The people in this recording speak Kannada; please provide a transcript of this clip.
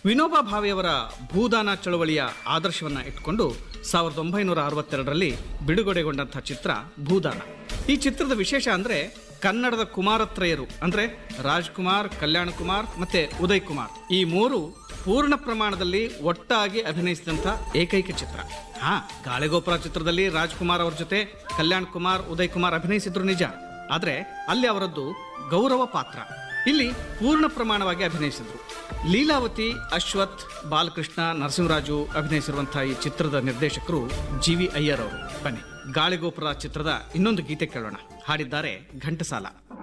ವಿನೋಬಾ ಭಾವೆಯವರ ಭೂದಾನ ಚಳವಳಿಯ ಆದರ್ಶವನ್ನ ಇಟ್ಕೊಂಡು ಸಾವಿರದ ಒಂಬೈನೂರ ಅರವತ್ತೆರಡರಲ್ಲಿ ಬಿಡುಗಡೆಗೊಂಡಂಥ ಚಿತ್ರ ಭೂದಾನ ಈ ಚಿತ್ರದ ವಿಶೇಷ ಅಂದ್ರೆ ಕನ್ನಡದ ಕುಮಾರತ್ರಯರು ಅಂದ್ರೆ ರಾಜ್ಕುಮಾರ್ ಕಲ್ಯಾಣ ಕುಮಾರ್ ಮತ್ತೆ ಉದಯ್ ಕುಮಾರ್ ಈ ಮೂರು ಪೂರ್ಣ ಪ್ರಮಾಣದಲ್ಲಿ ಒಟ್ಟಾಗಿ ಅಭಿನಯಿಸಿದಂಥ ಏಕೈಕ ಚಿತ್ರ ಹಾ ಗಾಳಿಗೋಪುರ ಚಿತ್ರದಲ್ಲಿ ರಾಜ್ಕುಮಾರ್ ಅವ್ರ ಜೊತೆ ಕಲ್ಯಾಣ್ ಕುಮಾರ್ ಉದಯ್ ಕುಮಾರ್ ಅಭಿನಯಿಸಿದ್ರು ನಿಜ ಆದ್ರೆ ಅಲ್ಲಿ ಅವರದ್ದು ಗೌರವ ಪಾತ್ರ ಇಲ್ಲಿ ಪೂರ್ಣ ಪ್ರಮಾಣವಾಗಿ ಅಭಿನಯಿಸಿದ್ರು ಲೀಲಾವತಿ ಅಶ್ವಥ್ ಬಾಲಕೃಷ್ಣ ನರಸಿಂಹರಾಜು ಅಭಿನಯಿಸಿರುವಂತಹ ಈ ಚಿತ್ರದ ನಿರ್ದೇಶಕರು ಜಿ ವಿ ಅಯ್ಯರ್ ಅವರು ಬನ್ನಿ ಗಾಳಿಗೋಪುರ ಚಿತ್ರದ ಇನ್ನೊಂದು ಗೀತೆ ಕೇಳೋಣ ಹಾಡಿದ್ದಾರೆ ಘಂಟಸಾಲ